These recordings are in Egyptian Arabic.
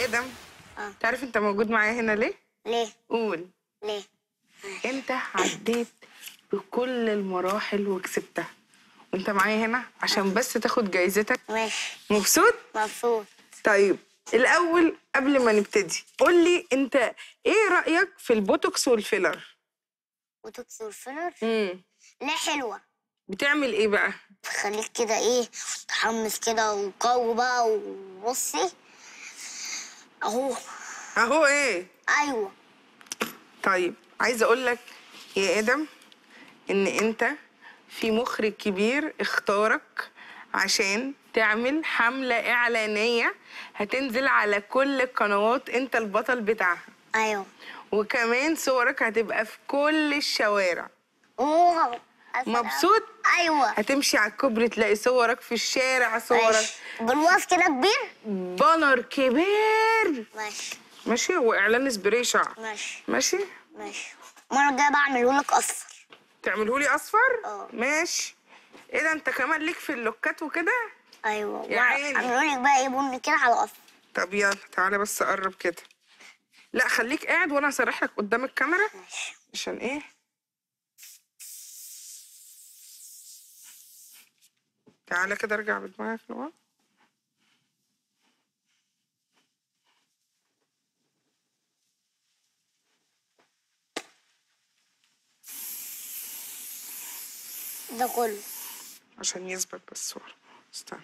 ادم اه تعرف انت موجود معايا هنا ليه ليه قول ليه انت عديت بكل المراحل وكسبتها وانت معايا هنا عشان بس تاخد جايزتك ماشي مبسوط مبسوط طيب الاول قبل ما نبتدي قول لي انت ايه رايك في البوتوكس والفيلر وتكسر فيلر امم ليه حلوة بتعمل ايه بقى تخليك كده ايه تحمس كده وقوي بقى وبصي اهو اهو ايه ايوه طيب عايزه اقول لك يا ادم ان انت في مخرج كبير اختارك عشان تعمل حمله اعلانيه هتنزل على كل القنوات انت البطل بتاعها ايوه وكمان صورك هتبقى في كل الشوارع اوه السلام. مبسوط ايوه هتمشي على الكوبري تلاقي صورك في الشارع صورك ماشي بالواف كده كبير بانر كبير ماشي ماشي هو اعلان سبراي شعر ماشي ماشي ماشي المرة الجاية بعمله لك اصفر تعمله لي اصفر اه. ماشي ايه ده انت كمان ليك في اللوكات وكده ايوه يا عيني. اعمله لك بقى ايه بني كده على اصفر طب يلا تعالى بس قرب كده لا خليك قاعد وانا هسرح لك قدام الكاميرا ماشي عشان ايه تعالى كده ارجع بدماغك لورا ده كله عشان يثبت بس الصورة استنى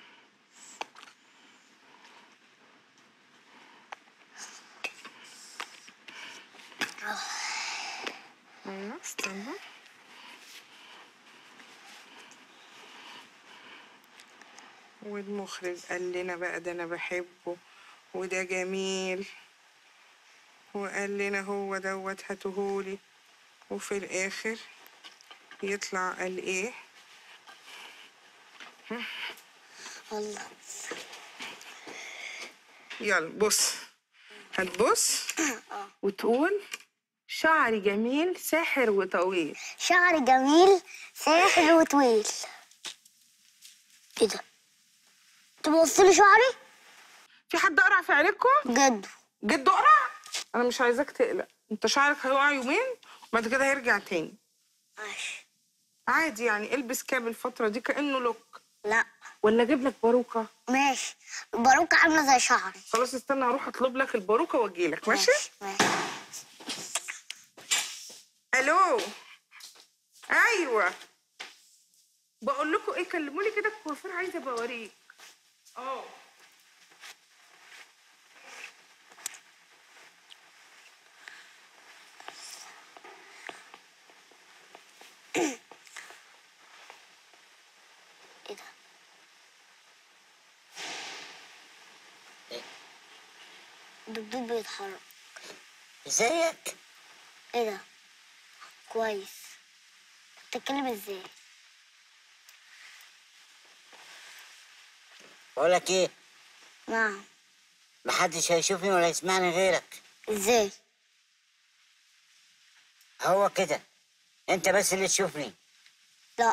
ايوه استنى والمخرج قال لنا بقى ده انا بحبه وده جميل وقال لنا هو دوت هاتهولي وفي الاخر يطلع قال ايه الله يلا بص هتبص وتقول شعري جميل ساحر وطويل شعر جميل ساحر وطويل ايه ده تبص لي شعري في حد قرع في عينيكم بجد جد قرع انا مش عايزاك تقلق انت شعرك هيقع يومين وبعد كده هيرجع تاني ماشي عادي يعني البس كاب الفتره دي كانه لوك لا ولا اجيب لك باروكه ماشي الباروكة عاملة زي شعري خلاص استنى هروح اطلب لك الباروكه واجيلك ماشي ماشي الو ايوه بقول لكم ايه كلموني كده الكوافير عايزه بوريك اه ايه ده الدبدوب بيتحرك ازيك ايه ده كويس بتتكلم ازاي بقول لك ايه نعم محدش هيشوفني ولا يسمعني غيرك ازاي هو كده انت بس اللي تشوفني لا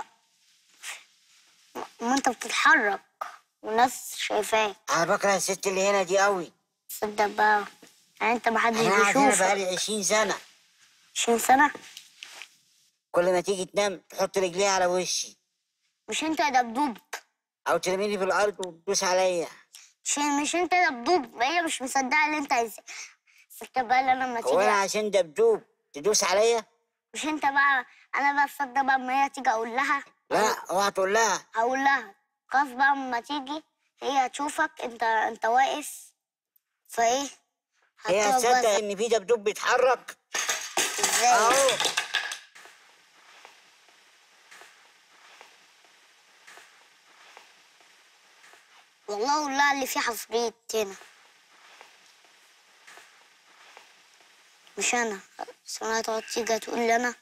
ما انت بتتحرك والناس شايفاك انا بكره الست اللي هنا دي قوي تصدق بقى يعني انت محدش انا قاعد هنا بيشوفك بقالي 20 سنه 20 سنة كل ما تيجي تنام تحط رجليها على وشي مش انت يا دبدوب او ترميني في الارض وتدوس عليا مش مش انت يا دبدوب هي مش مصدقة اللي انت عايزاه تصدق بقى اللي انا لما هو انا تيجي عشان دبدوب تدوس عليا مش انت بقى انا بقى تصدق بقى اما هي تيجي اقول لها لا اوعى تقول لها اقول لها خلاص بقى اما تيجي هي هتشوفك انت انت واقف فايه هي هتقف هتصدق بس ان في دبدوب بيتحرك ازاي اهو والله اقول لها اللي فيه عفريت هنا مش انا بس انا هتقعد تيجي تقول لي انا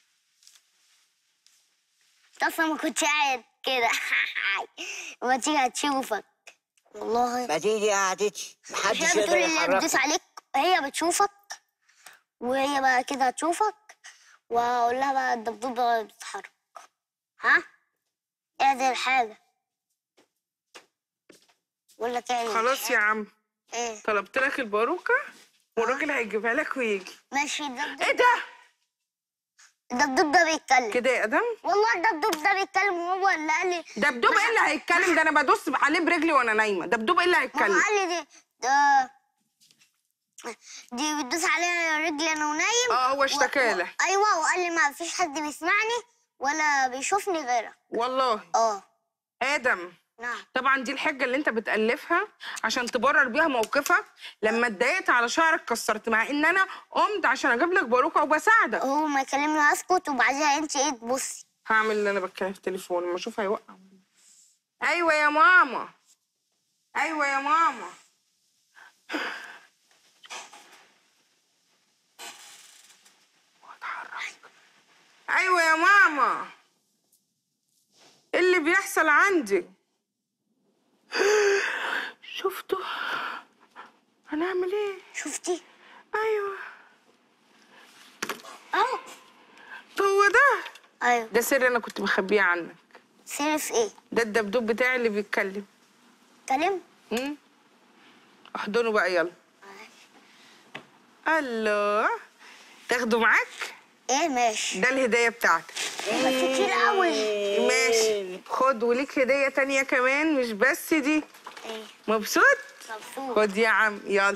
انت اصلا ما كنتش قاعد كده لما تيجي هتشوفك والله ما تيجي قعدتي مش محدش هي يقدر بتقول اللي هي بتدوس يحركني عليك هي بتشوفك وهي بقى كده هتشوفك واقول لها بقى الدبدوب بقى بيتحرك ها اعدل الحاجه بقول لك اعدل خلاص الحاجة. يا عم ايه طلبت لك الباروكه والراجل هيجيبها لك ويجي ماشي الدبدوب ايه ده الدبدوب ده بيتكلم كده يا ادم والله الدبدوب ده بيتكلم وهو اللي قال لي دبدوب ايه اللي هيتكلم ده انا بدوس عليه برجلي وانا نايمه دبدوب ايه اللي هو هيتكلم قال لي دي ده دي بتدوس عليها رجلي انا ونايم اه هو و- اشتكالك و- ايوه وقال لي ما فيش حد بيسمعني ولا بيشوفني غيرك والله اه ادم نعم طبعا دي الحجه اللي انت بتالفها عشان تبرر بيها موقفك لما اتضايقت على شعرك كسرت مع ان انا قمت عشان اجيب لك باروكه وبساعدك هو ما يكلمني اسكت وبعدها انت ايه تبصي هعمل اللي انا بتكلم في التليفون لما اشوف هيوقع ايوه يا ماما ايوه يا ماما واتحرك. ايوه يا ماما إيه اللي بيحصل عندي شفتوا هنعمل ايه شفتي ايوه اه هو ده ايوه ده سر انا كنت مخبيه عنك سير في ايه ده الدبدوب بتاعي اللي بيتكلم كلم مم. احضنه بقى يلا الله تاخده معاك ايه ماشي ده الهدية بتاعتك ده كتير قوي ماشي خد وليك هدية تانية كمان مش بس دي ايه مبسوط مبسوط خد يا عم يلا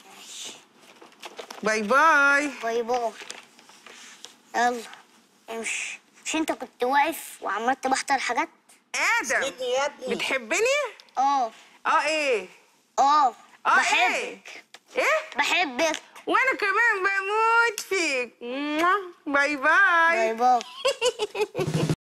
باي باي باي باي يلا امشي مش انت كنت واقف وعمال تبحتر حاجات ادم ادني يا ابني بتحبني اه اه ايه اه اه بحبك ايه ايه بحبك وانا كمان بموت فيك باي باي باي باي